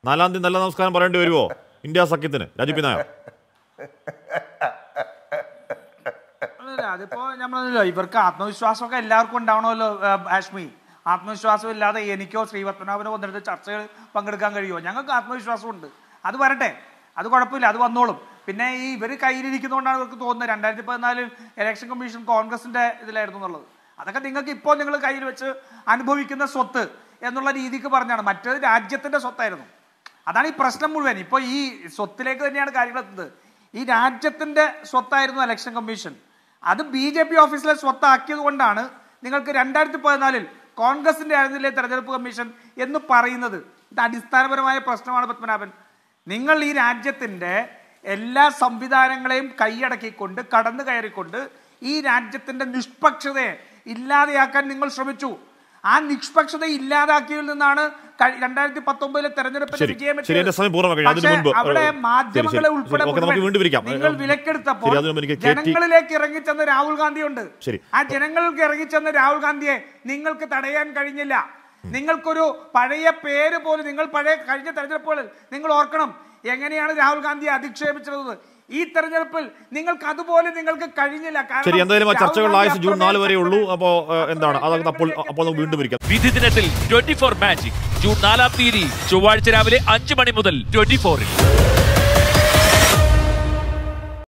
നാലാം തീയതി നല്ല നമസ്കാരം പറയേണ്ടി വരുമോ ഇന്ത്യ സഖ്യത്തിന് രാജു പി നായർ അല്ല, അതിപ്പോ നമ്മളല്ലോ ഇവർക്ക് ആത്മവിശ്വാസമൊക്കെ എല്ലാവർക്കും ഉണ്ടാവണമല്ലോ ആ, ഹാഷ്മി ആത്മവിശ്വാസം ഇല്ലാതെ എനിക്കോ ശ്രീപത്മനാഭനോ വന്നിട്ട് ചർച്ചകൾ പങ്കെടുക്കാൻ കഴിയുമോ ഞങ്ങൾക്ക് ആത്മവിശ്വാസമുണ്ട് അത് വരട്ടെ അത് കുഴപ്പമില്ല അത് വന്നോളും പിന്നെ ഈ ഇവർ കയ്യിലിരിക്കുന്നതുകൊണ്ടാണ് ഇവർക്ക് തോന്നുന്നത് രണ്ടായിരത്തി പതിനാലിൽ ഇലക്ഷൻ കമ്മീഷൻ കോൺഗ്രസിന്റെ ഇതിലായിരുന്നു എന്നുള്ളത് അതൊക്കെ നിങ്ങൾക്ക് ഇപ്പോൾ നിങ്ങൾ കയ്യിൽ വെച്ച് അനുഭവിക്കുന്ന സ്വത്ത് എന്നുള്ള രീതിക്ക് പറഞ്ഞാണ് മറ്റേത് രാജ്യത്തിന്റെ സ്വത്തായിരുന്നു അതാണ് ഈ പ്രശ്നം മുഴുവൻ ഇപ്പോൾ ഈ സ്വത്തിലേക്ക് തന്നെയാണ് കാര്യങ്ങൾ എത്തുന്നത് ഈ രാജ്യത്തിന്റെ സ്വത്തായിരുന്നു ഇലക്ഷൻ കമ്മീഷൻ അത് ബി ജെ പി ഓഫീസിലെ സ്വത്താക്കിയത് കൊണ്ടാണ് നിങ്ങൾക്ക് രണ്ടായിരത്തി പതിനാലിൽ കോൺഗ്രസിന്റെ ആയിരുന്നില്ലേ തെരഞ്ഞെടുപ്പ് കമ്മീഷൻ എന്ന് പറയുന്നത് ഇത് അടിസ്ഥാനപരമായ പ്രശ്നമാണ് പത്മനാഭൻ നിങ്ങൾ ഈ രാജ്യത്തിന്റെ എല്ലാ സംവിധാനങ്ങളെയും കൈയടക്കിക്കൊണ്ട് കടന്നു കയറിക്കൊണ്ട് ഈ രാജ്യത്തിന്റെ നിഷ്പക്ഷതയെ ഇല്ലാതെയാക്കാൻ നിങ്ങൾ ശ്രമിച്ചു ആ നിഷ്പക്ഷത ഇല്ലാതാക്കിയതിൽ നിന്നാണ് കഴി- രണ്ടായിരത്തി പത്തൊമ്പതിലെ തെരഞ്ഞെടുപ്പിന്റെ ശരി വിജയം ശരി എന്റെ സമയം പൂർണ്ണമായി കഴിഞ്ഞു അതിനു പക്ഷേ മുൻപ് അവിടെ ഏഹ്, ശരി, മാധ്യമങ്ങളെ ശരി. ഉൾപ്പെടെ ഓക്കെ നമുക്ക് മുഴുവൻ വീണ്ടും വിരിക്കാം നിങ്ങൾ ഏഹ്, വിലക്കെടുത്തപ്പോൾ ശരി അതിനു മുമ്പ് എനിക്ക് കെ ടി ജനങ്ങളിലേക്ക് ഇറങ്ങിച്ചെന്ന രാഹുൽ ഗാന്ധിയുണ്ട് ശരി. ആ ജനങ്ങൾക്ക് ഇറങ്ങിച്ചെന്ന രാഹുൽ ഗാന്ധിയെ നിങ്ങൾക്ക് തടയാൻ കഴിഞ്ഞില്ല നിങ്ങൾക്കൊരു പഴയ പേര് പോലും നിങ്ങൾ പഴയ കഴിഞ്ഞ തെരഞ്ഞെടുപ്പുകളിൽ നിങ്ങൾ ഓർക്കണം എങ്ങനെയാണ് രാഹുൽ ഗാന്ധിയെ അധിക്ഷേപിച്ചത് ഈ തെരഞ്ഞെടുപ്പിൽ നിങ്ങൾക്ക് അതുപോലെ നിങ്ങൾക്ക് കഴിഞ്ഞില്ല കാരണം ശരി എന്തായാലും ആ രാഹുൽ ചർച്ചകൾ ഗാന്ധി ആയുസ് ജൂൺ അത്രമേൽ നാല് വരെ ഉള്ളൂ ശക്തനാണ്. അപ്പോൾ എന്താണ് അത് അപ്പോൾ അപ്പോൾ നമുക്ക് വീണ്ടും വിരിക്കാം വിധി ദിനത്തിൽ ട്വന്റി ഫോർ മാജിക് ജൂൺ നാലാം തീയതി ചൊവ്വാഴ്ച രാവിലെ അഞ്ച് മണി മുതൽ ട്വന്റി ഫോറിൽ